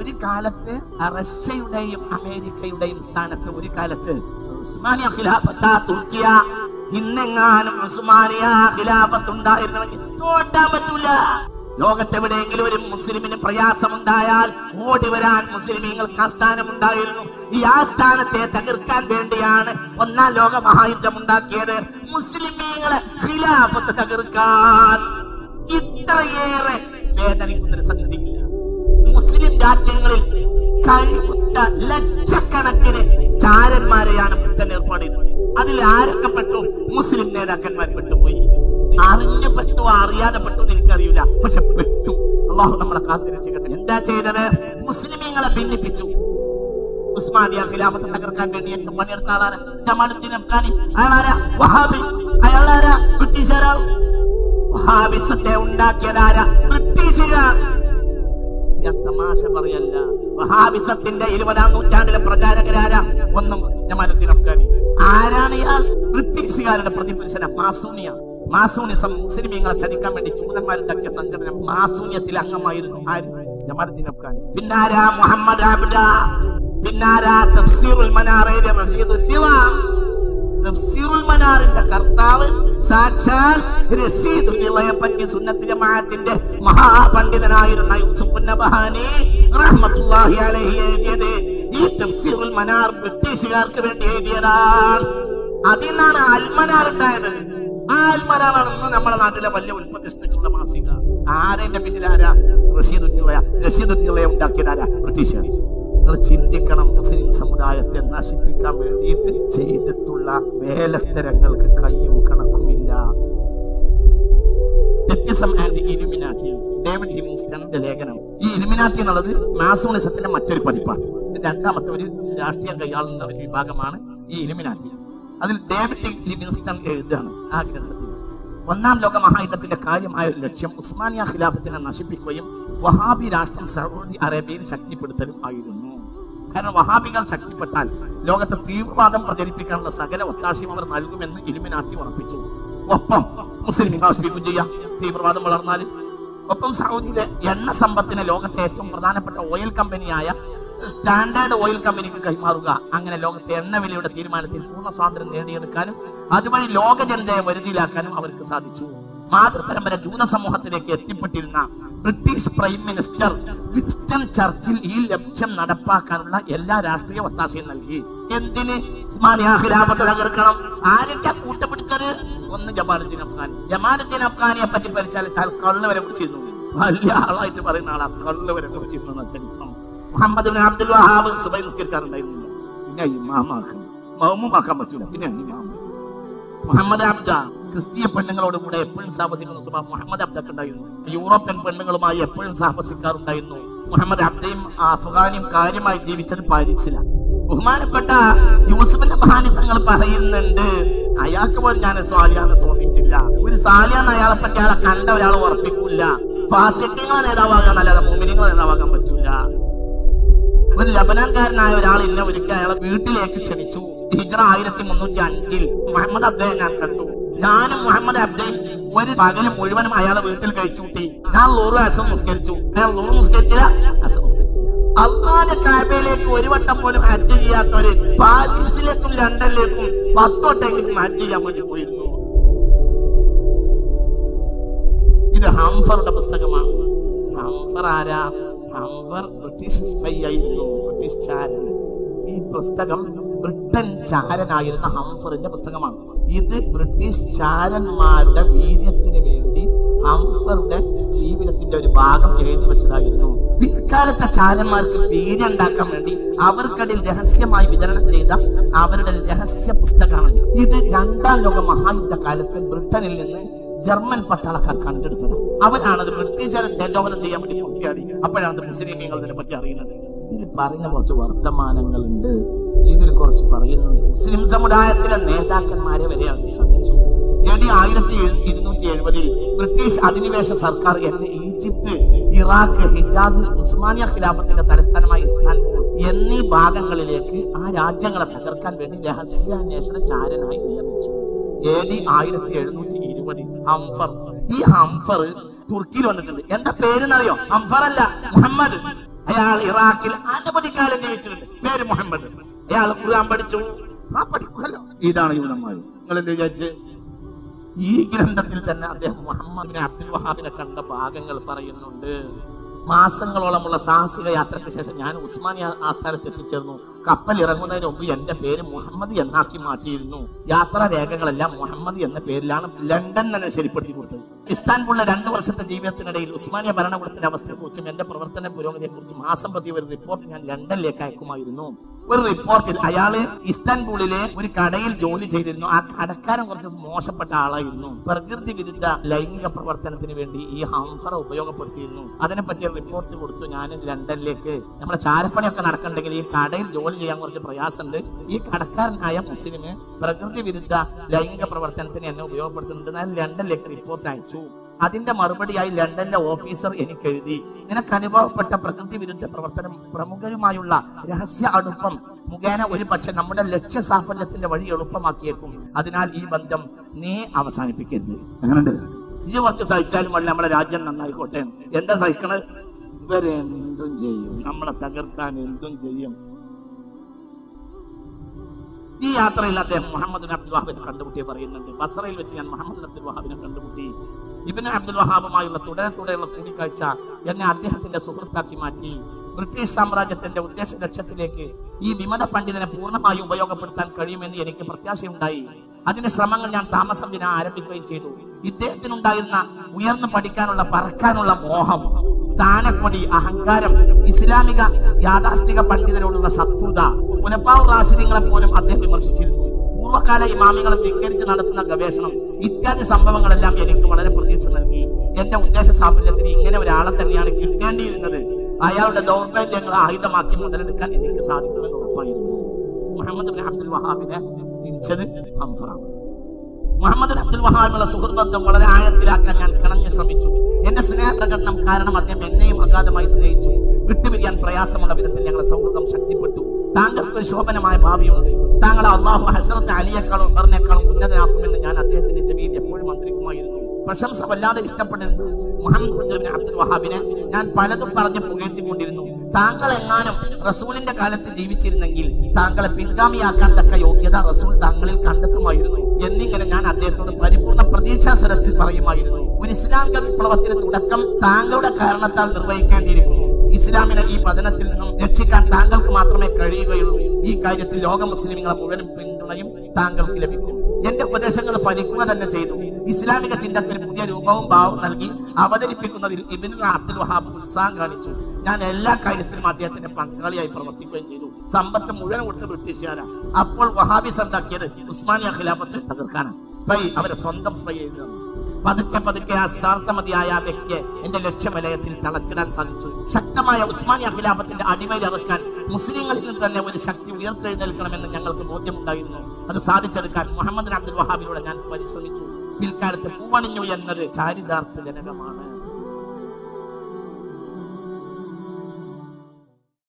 ഒരു കാലത്ത് റഷ്യയുടെയും അമേരിക്കയുടെയും സ്ഥാനത്ത് ഒരു കാലത്ത് ഉസ്മാനിയ ഖിലാഫത്താ തുർക്കിയ ഇന്നെങ്ങാനും ഉസ്മാനിയ ഖിലാഫത്ത് ഉണ്ടായിരുന്നെങ്കിൽ തോട്ടാൻ പറ്റൂല ലോകത്തെവിടെയെങ്കിലും ഒരു മുസ്ലിമിന് പ്രയാസമുണ്ടായാൽ ഓടി വരാൻ മുസ്ലിമീങ്ങൾക്ക് ആസ്ഥാനമുണ്ടായിരുന്നു ഈ ആസ്ഥാനത്തെ തകർക്കാൻ വേണ്ടിയാണ് ഒന്നാം ലോക മഹായുദ്ധം ഉണ്ടാക്കിയത് മുസ്ലിമീങ്ങളെ ഖിലാഫത്ത് തകർക്കാൻ ഇത്രയേറെ വേദനിക്കുന്ന ഒരു സംഗതിയില്ല മുസ്ലിം രാജ്യങ്ങളിൽ കഴിവുറ്റ ലക്ഷക്കണക്കിന് ചാരന്മാരെയാണ് ബ്രിട്ടൻ ഏർപ്പാട് ചെയ്തത് അതിൽ ആരൊക്കെ പെട്ടു മുസ്ലിം നേതാക്കന്മാർ പെട്ടുപോയി അറിഞ്ഞു പെട്ടു അറിയാതെ പെട്ടു എന്ന് എനിക്കറിയില്ല പക്ഷെ പെട്ടു അള്ളാഹു നമ്മളെ കാത്തിരക്ഷിക്കട്ടെ എന്താ ചെയ്തത് മുസ്ലിമീങ്ങളെ ഭിന്നിപ്പിച്ചു ഉസ്മാനിയ ഖിലാഫത്ത് തകർക്കാൻ വേണ്ടി ഏറ്റവും പണിയെടുത്ത ആളാണ് ജമാലുദ്ദീൻ അഫ്ഗാനി അയാളാരാ വഹാബി അയാളാരാ ബ്രിട്ടീഷുകാരാ വഹാബിസത്തെ ഉണ്ടാക്കിയതാരാ ബ്രിട്ടീഷുകാർ ഞാൻ തമാശ പറയല്ല വഹാബിസത്തിന്റെ ഇരുപതാം നൂറ്റാണ്ടിലെ പ്രചാരകരാരാ ഒന്നും ജമാലുദ്ദീൻ അഫ്ഗാനി ആരാണ് ഇയാൾ ബ്രിട്ടീഷുകാരുടെ പ്രതിപുരുഷന മാസൂണിയ മാസൂണിസം മുസ്ലിമീങ്ങളെ ചതിക്കാൻ വേണ്ടി ചൂതന്മാരുണ്ടാക്കിയ സംഘടന മാസൂന്യത്തിൽ അംഗമായിരുന്നു ആര് ജമാലുദ്ദീൻ അഫ്ഗാനി പിന്നാരാ മുഹമ്മദ് ആബിദ പിന്നാരാ തഫ്സീറുൽ മനാറയിലെ റഷീദുൽ ദിവാൻ തഫ്സീറുൽ മനാറിന്റെ കർത്താവ് സാക്ഷാൽ റഷീദുൽ ദിളയെ പറ്റി സുന്നത്ത് ജമാഅത്തിന്റെ മഹാപണ്ഡിതനായിരുന്ന യൂസുഫ് നബഹാനി റഹ്മത്തുള്ളാഹി അലൈഹി എഴുതിയത് ഈ തഫ്സീറുൽ മനാർ ബ്രിട്ടീഷുകാർക്ക് വേണ്ടി എഴുതിയതാണ് അതിൽ നിന്നാണ് അൽമനാർ ഉണ്ടായത് ആ അൽമനാറാണ് ഇന്ന് നമ്മുടെ നാട്ടിലെ വലിയ ഉൽപ്പതിഷ്ഠിക്കുന്ന മാസിക ആരെന്റെ പിന്നിൽ ആരാ റഷീദ് ചിള്ളയ റഷീദ് ചിള്ളയെ ഉണ്ടാക്കിയതാരാ ബ്രിട്ടീഷുകാർ നിങ്ങൾ ചിന്തിക്കണം മുസ്ലിം സമുദായത്തെ നശിപ്പിക്കാൻ വേണ്ടിയിട്ട് ചെയ്തിട്ടുള്ള വേലത്തരങ്ങൾക്ക് കയ്യും കണക്കുമില്ല തെറ്റിസം ആൻഡ് ഇലുമിനാറ്റി ഡേവിഡ് ലിവിങ്സ്റ്റണിന്റെ ലേഖനം ഈ ഇലുമിനാറ്റി എന്നുള്ളത് മാസോണിസത്തിന്റെ മറ്റൊരു പതിപ്പാണ് ഇത് രണ്ടാമത്തെ ഒരു രാഷ്ട്രീയം കൈയാളുന്ന ഒരു വിഭാഗമാണ് ഈ ഇലുമിനാറ്റി അതിൽ ഡേവിഡ് ലിവിങ്സ്റ്റൺ എഴുതുകയാണ് ആ ഗ്രന്ഥത്തിൽ ഒന്നാം ലോക മഹായുദ്ധത്തിന്റെ കാര്യമായ ഒരു ലക്ഷ്യം ഉസ്മാനിയ ഖിലാഫത്തിനെ നശിപ്പിക്കുകയും വഹാബി രാഷ്ട്രം സൗദി അറേബ്യയിൽ ശക്തിപ്പെടുത്തലും ആയിരുന്നു കാരണം വഹാബികൾ ശക്തിപ്പെട്ടാൽ ലോകത്ത് തീവ്രവാദം പ്രചരിപ്പിക്കാനുള്ള സകല ഒത്താശയും അവർ നൽകുമെന്ന് ഇലുമിനാറ്റി ഉറപ്പിച്ചു ഒപ്പം മുസ്ലിം ആശ്രയിക്കും ചെയ്യാം തീവ്രവാദം വളർന്നാൽ ഒപ്പം സൗദിയിലെ എണ്ണ സമ്പത്തിന് ലോകത്തെ ഏറ്റവും പ്രധാനപ്പെട്ട ഓയിൽ കമ്പനിയായ സ്റ്റാൻഡേർഡ് ഓയിൽ കമ്പനിക്ക് കൈമാറുക അങ്ങനെ ലോകത്തെ എണ്ണ വിലയുടെ തീരുമാനത്തിൽ പൂർണ്ണ സ്വാതന്ത്ര്യം നേടിയെടുക്കാനും അതുവഴി ലോക ജനതയെ വരുതിയിലാക്കാനും അവർക്ക് സാധിച്ചു മാതൃപരമ്പര ജൂത സമൂഹത്തിലേക്ക് എത്തിപ്പെട്ടിരുന്ന British prime minister Winston Churchill ഈ ലക്ഷ്യം നടപ്പാക്കാനുള്ള എല്ലാ രാഷ്ട്രീയ ഒത്താശയും നൽകി എന്തിന് ഉസ്മാനിയ ഖിലാഫത്ത് തകർക്കണം ആരൊക്കെ കൂട്ടുപിടിച്ചത് ഒന്ന് ജമാലുദ്ദീൻ അഫ്ഗാനി ജമാലുദ്ദീൻ അഫ്ഗാനിയെ പറ്റി പരിച്ചാൽ കള്ള് വരെ പിടിച്ചിരുന്നു വലിയ ആളായിട്ട് പറയുന്ന ആളാ കള്ള് വരെ പിടിച്ചിരുന്നു ചരിത്രം മുഹമ്മദ് ബിൻ അബ്ദുൽ വഹാബ് സുബൈ നിസ്കരിക്കാറുണ്ടായിരുന്നില്ല പിന്നെ ഇമാമാക്കണം മൗമുമാക്കാൻ പറ്റൂല പിന്നെ ഇമാം മുഹമ്മദ് അബ്ദ ക്രിസ്തീയ പെണ്ണുങ്ങളോട് കൂടെ എപ്പോഴും സാഹസിക്കുന്ന സ്വഭാവം മുഹമ്മദ് അബ്ദക്ക് ഉണ്ടായിരുന്നു യൂറോപ്യൻ പെണ്ണുങ്ങളുമായി എപ്പോഴും സാഹസിക്കാറുണ്ടായിരുന്നു മുഹമ്മദ് അബ്ദയും അഫ്ഗാനിയും കാര്യമായി ജീവിച്ചത് പാരീസിലാണ് ബഹുമാനപ്പെട്ട യൂസുഫിന്റെ മഹാനിത്തങ്ങൾ പറയുന്നുണ്ട് അയാൾക്ക് പോലും ഞാൻ സ്വാലിയാന്ന് തോന്നിയിട്ടില്ല ഒരു സാലിയാന്ന് അയാളെ പറ്റി അയാളെ കണ്ട ഒരാൾ ഉറപ്പിക്കൂല ഫാസിറ്റിങ്ങളെ നേതാവാകാൻ അല്ലാതെ മോമിനിങ്ങളെ നേതാവാകാൻ പറ്റൂല ഒരു ലബനാൻകാരനായ ഒരാൾ ഇന്നെ ഒരിക്കൽ അയാളെ വീട്ടിലേക്ക് ക്ഷണിച്ചു ഹിജറ ആയിരത്തി മുന്നൂറ്റി അഞ്ചിൽ മുഹമ്മദ് അബ്ദയെ ഞാൻ കണ്ടു ഞാനും മുഹമ്മദ് അബ്ദയും ഒരു പകല് മുഴുവനും അയാളെ വീട്ടിൽ കഴിച്ചുകൂട്ടി ഞാൻ ലൂറു അസം നിസ്കരിച്ചു അയാൾ ലൂറു നിസ്കരിച്ചില്ല അസം നിസ്കരിച്ചില്ല അള്ളാന്റെ കാബയിലേക്ക് ഒരു വട്ടം പോലും ഹജ്ജ് ചെയ്യാത്തവര് പാരീസിലേക്കും ലണ്ടനിലേക്കും പത്തോട്ടെങ്കിലും ഹജ്ജ് ചെയ്യാൻ വേണ്ടി പോയിരുന്നു ഇത് ഹംഫറുടെ പുസ്തകമാണ് ഹംഫർ ആരാ ഹംഫർ ബ്രിട്ടീഷ് സ്പൈ ആയിരുന്നു ബ്രിട്ടീഷ് ചാരൻ ഈ പുസ്തകം ബ്രിട്ടൻ ചാരനായിരുന്ന ഹംഫറിന്റെ പുസ്തകമാണ് ഇത് ബ്രിട്ടീഷ് ചാരന്മാരുടെ വീര്യത്തിന് വേണ്ടി ഹംഫറുടെ ജീവിതത്തിന്റെ ഒരു ഭാഗം എഴുതി വെച്ചതായിരുന്നു പിൽക്കാലത്തെ ചാരന്മാർക്ക് വീര്യം ഉണ്ടാക്കാൻ വേണ്ടി അവർക്കടിൽ രഹസ്യമായി വിതരണം ചെയ്ത അവരുടെ രഹസ്യ പുസ്തകമാണ് ഇത് രണ്ടാം ലോക മഹായുദ്ധ കാലത്ത് ബ്രിട്ടനിൽ നിന്ന് ജർമ്മൻ പട്ടാളക്കാർ കണ്ടെടുത്തത് അവരാണത് ബ്രിട്ടീഷുകാരെ ചേറ്റോപനം ചെയ്യാൻ വേണ്ടി പൂർത്തിയാടി അപ്പോഴാണ് മുസ്ലിമീങ്ങൾ ഇതിനെ പറ്റി അറിയുന്നത് ഇതിൽ പറയുന്ന കുറച്ച് വർത്തമാനങ്ങളുണ്ട് ഇതിൽ കുറച്ച് പറയുന്നുണ്ട് മുസ്ലിം സമുദായത്തിലെ നേതാക്കന്മാരെ വരെ അവർ ചതിച്ചു എ ഡി ആയിരത്തി ഇരുന്നൂറ്റി എഴുപതിൽ ബ്രിട്ടീഷ് അധിനിവേശ സർക്കാർ എന്നെ ഈജിപ്ത് ഇറാഖ് ഹിജാസ് ഉസ്മാനിയ ഖിലാഫത്തിന്റെ തലസ്ഥാനമായ ഇസ്താൻബുൾ എന്നീ ഭാഗങ്ങളിലേക്ക് ആ രാജ്യങ്ങളെ തകർക്കാൻ വേണ്ടി രഹസ്യാന്വേഷണ ചാരനായി നിയമിച്ചു എ ഡി ആയിരത്തി എഴുന്നൂറ്റി ഇരുപതിൽ ഹംഫർ ഈ ഹംഫർ തുർക്കിയിൽ വന്നിട്ടുണ്ട് എന്താ പേരെന്നറിയോ ഹംഫർ അല്ല മുഹമ്മദ് അയാൾ ഇറാഖിൽ അനവധി കാലം ജീവിച്ചിട്ടുണ്ട് പേര് മുഹമ്മദ് അയാൾ ഖുർആൻ പഠിച്ചു ആ പഠിക്കുമല്ലോ ഇതാണ് യൂതന്മാർ നിങ്ങൾ എന്ത് വിചാരിച്ച് ഈ ഗ്രന്ഥത്തിൽ തന്നെ അദ്ദേഹം മുഹമ്മദിനെ അബ്ദുൽ വഹാബിനെ കണ്ട ഭാഗങ്ങൾ പറയുന്നുണ്ട് മാസങ്ങളോളമുള്ള സാഹസിക യാത്രയ്ക്ക് ശേഷം ഞാൻ ഉസ്മാനിയ ആസ്ഥാനത്ത് എത്തിച്ചേർന്നു കപ്പൽ ഇറങ്ങുന്നതിന് മുമ്പ് എന്റെ പേര് മുഹമ്മദ് എന്നാക്കി മാറ്റിയിരുന്നു യാത്രാ രേഖകളെല്ലാം മുഹമ്മദ് എന്ന പേരിലാണ് ലണ്ടൻ തന്നെ ശരിപ്പെടുത്തി കൊടുത്തത് ഇസ്താൻബുളിലെ രണ്ടു വർഷത്തെ ജീവിതത്തിനിടയിൽ ഉസ്മാനിയ ഭരണകൂടത്തിന്റെ അവസ്ഥയെക്കുറിച്ചും എന്റെ പ്രവർത്തന പുരോഗതിയെക്കുറിച്ചും മാസം പ്രതി ഒരു റിപ്പോർട്ട് ഞാൻ ലണ്ടനിലേക്ക് അയക്കുമായിരുന്നു ഒരു റിപ്പോർട്ടിൽ അയാള് ഇസ്താൻബുളിലെ ഒരു കടയിൽ ജോലി ചെയ്തിരുന്നു ആ കടക്കാരൻ കുറച്ച് മോശപ്പെട്ട ആളായിരുന്നു പ്രകൃതി വിരുദ്ധ ലൈംഗിക പ്രവർത്തനത്തിന് വേണ്ടി ഈ ഹംഫറ ഉപയോഗപ്പെടുത്തിയിരുന്നു അതിനെപ്പറ്റി റിപ്പോർട്ട് കൊടുത്തു ഞാൻ ലണ്ടനിലേക്ക് നമ്മുടെ ചാരപ്പണിയൊക്കെ നടക്കണ്ടെങ്കിൽ ഈ കടയിൽ ജോലി ചെയ്യാൻ കുറച്ച് പ്രയാസമുണ്ട് ഈ കടക്കാരനായ മുസ്ലിന് പ്രകൃതി വിരുദ്ധ ലൈംഗിക പ്രവർത്തനത്തിന് എന്നെ ഉപയോഗപ്പെടുത്തുന്നുണ്ട് ഞാൻ ലണ്ടനിലേക്ക് റിപ്പോർട്ട് അയച്ചു അതിന്റെ മറുപടിയായി ലണ്ടനിലെ ഓഫീസർ എനിക്ക് എഴുതി നിനക്ക് അനുഭവപ്പെട്ട പ്രകൃതി വിരുദ്ധ പ്രവർത്തനം പ്രമുഖരുമായുള്ള രഹസ്യ അടുപ്പം മുഖേന ഒരു പക്ഷെ നമ്മുടെ ലക്ഷ്യ സാഫല്യത്തിന്റെ വഴി എളുപ്പമാക്കിയേക്കും അതിനാൽ ഈ ബന്ധം നീ അവസാനിപ്പിക്കരുത് അങ്ങനെയുണ്ട് ഇത് കുറച്ച് സഹിച്ചാലും വല്ല നമ്മുടെ രാജ്യം നന്നായിക്കോട്ടെ എന്താ സഹിക്കണത് ഇവരെ എന്തും ചെയ്യും നമ്മളെ തകർക്കാൻ എന്തും ചെയ്യും ഈ യാത്രയിൽ അദ്ദേഹം മുഹമ്മദ് അബ്ദുൽ വഹാബിനെ കണ്ടുമുട്ടിയെ പറയുന്നുണ്ട് ബസറയിൽ വെച്ച് ഞാൻ മുഹമ്മദ് അബ്ദുൽ വഹാബിനെ കണ്ടുമുട്ടി ഇബിന് അബ്ദുൽ വഹാബുമായുള്ള തുടരെ തുടരെയുള്ള കൂടിക്കാഴ്ച എന്നെ അദ്ദേഹത്തിന്റെ സുഹൃത്താക്കി മാറ്റി ബ്രിട്ടീഷ് സാമ്രാജ്യത്തിന്റെ ഉദ്ദേശ ലക്ഷ്യത്തിലേക്ക് ഈ വിമത പണ്ഡിതനെ പൂർണ്ണമായി ഉപയോഗപ്പെടുത്താൻ കഴിയുമെന്ന് എനിക്ക് പ്രത്യാശയുണ്ടായി അതിന്റെ ശ്രമങ്ങൾ ഞാൻ താമസം വിന ആരംഭിക്കുകയും ചെയ്തു ഇദ്ദേഹത്തിനുണ്ടായിരുന്ന ഉയർന്നു പഠിക്കാനുള്ള പറക്കാനുള്ള മോഹം സ്ഥാനക്കൊടി അഹങ്കാരം ഇസ്ലാമിക യാഥാസ്ഥിക പണ്ഡിതരോടുള്ള ശത്രുത പുനപ്പാവ് റാശിനികളെ പോലും അദ്ദേഹം വിമർശിച്ചിരുന്നു പൂർവ്വകാല ഇമാമികളെ ധിക്കരിച്ച് നടത്തുന്ന ഗവേഷണം ഇത്യാദി സംഭവങ്ങളെല്ലാം എനിക്ക് വളരെ പ്രതീക്ഷ നൽകി എന്റെ ഉദ്ദേശ സാഫല്യത്തിന് ഇങ്ങനെ ഒരാളെ തന്നെയാണ് കിട്ടേണ്ടിയിരുന്നത് അയാളുടെ ദൗർബല്യങ്ങൾ ആയുധമാക്കി മുതലെടുക്കാൻ എനിക്ക് സാധിക്കുമെന്ന് ഉറപ്പായിരുന്നു മുഹമ്മദ് ബിൻ അബ്ദുൽ വഹാബിനെ തിരിച്ചത് ഹംഫറാണ് മുഹമ്മദ് അബ്ദുൽ വഹാബിനുള്ള സുഹൃബന്ധം വളരെ ആഴത്തിലാക്കാൻ ഞാൻ കിണഞ്ഞു ശ്രമിച്ചു എന്റെ സ്നേഹപ്രകടനം കാരണം അദ്ദേഹം എന്നെയും അഗാധമായി സ്നേഹിച്ചു വിട്ടുപിരിയാൻ പ്രയാസമുള്ള വിധത്തിൽ ഞങ്ങളുടെ സൗഹൃദം ശക്തിപ്പെട്ടു താങ്കൾക്ക് ഒരു ശോഭനമായ ഭാവിയുണ്ട് താങ്കൾ അള്ളാഹു ഹസറത്ത് അലിയേക്കാളും ഉമറിനേക്കാളും ഉന്നതനാക്കുമെന്ന് ഞാൻ അദ്ദേഹത്തിന്റെ ചെവിയിൽ എപ്പോഴും മന്ത്രിക്കുമായിരുന്നു പ്രശംസ വല്ലാതെ ഇഷ്ടപ്പെട്ടിരുന്നു മുഹമ്മദ് ബിൻ അബ്ദുൽ വഹാബിനെ ഞാൻ പലതും പറഞ്ഞ് പുകഴ്ത്തിക്കൊണ്ടിരുന്നു താങ്കൾ എങ്ങാനും റസൂലിന്റെ കാലത്ത് ജീവിച്ചിരുന്നെങ്കിൽ താങ്കളെ പിൻഗാമിയാക്കാൻ തക്ക യോഗ്യത റസൂൽ താങ്കളിൽ കണ്ടെത്തുമായിരുന്നു എന്നിങ്ങനെ ഞാൻ അദ്ദേഹത്തോട് പരിപൂർണ പ്രതീക്ഷാസ്വരത്തിൽ പറയുമായിരുന്നു ഒരു ഇസ്ലാമിക വിപ്ലവത്തിന് തുടക്കം താങ്കളുടെ കാരണത്താൽ നിർവഹിക്കേണ്ടിയിരിക്കുന്നു ഇസ്ലാമിനെ ഈ പതനത്തിൽ നിന്നും രക്ഷിക്കാൻ താങ്കൾക്ക് മാത്രമേ കഴിയുകയുള്ളൂ ഈ കാര്യത്തിൽ ലോക മുസ്ലിങ്ങളെ മുഴുവനും പിന്തുണയും താങ്കൾക്ക് ലഭിക്കും എന്റെ ഉപദേശങ്ങൾ ഫലിക്കുക തന്നെ ചെയ്തു ഇസ്ലാമിക ചിന്തയ്ക്ക് പുതിയ രൂപവും ഭാവവും നൽകി അവതരിപ്പിക്കുന്നതിൽ ഇബിൻ അബ്ദുൽ വഹാബ് ഉത്സാഹം കാണിച്ചു ഞാൻ എല്ലാ കാര്യത്തിലും അദ്ദേഹത്തിന്റെ പങ്കാളിയായി പ്രവർത്തിക്കുകയും ചെയ്തു സമ്പത്ത് മുഴുവൻ കൊടുത്ത് ബ്രിട്ടീഷുകാരാ അപ്പോൾ വഹാബിസ് ഉണ്ടാക്കിയത് ഉസ്മാനിയ ഖിലാഫത്ത് തകർക്കാനാണ് സ്പൈ അവരെ സ്വന്തം സ്പൈ എഴുതുന്നു പതുക്കെ പതുക്കെ ആ സ്വാർത്ഥമതിയായ ആ വ്യക്തിയെ എന്റെ ലക്ഷ്യവലയത്തിൽ തളച്ചിടാൻ സാധിച്ചു ശക്തമായ ഉസ്മാനിയ ഖിലാഫത്തിന്റെ അടിമയിലിറക്കാൻ മുസ്ലിങ്ങളിൽ നിന്ന് തന്നെ ഒരു ശക്തി ഉയർത്തെഴുന്നേൽക്കണമെന്ന് ഞങ്ങൾക്ക് ബോധ്യമുണ്ടായിരുന്നു അത് സാധിച്ചെടുക്കാൻ മുഹമ്മദ് അബ്ദുൽ വഹാബിലൂടെ ഞാൻ പരിശ്രമിച്ചു പിൽക്കാലത്ത് പൂവണിഞ്ഞു എന്നത് ചാരിതാർത്ഥജനകമാണ്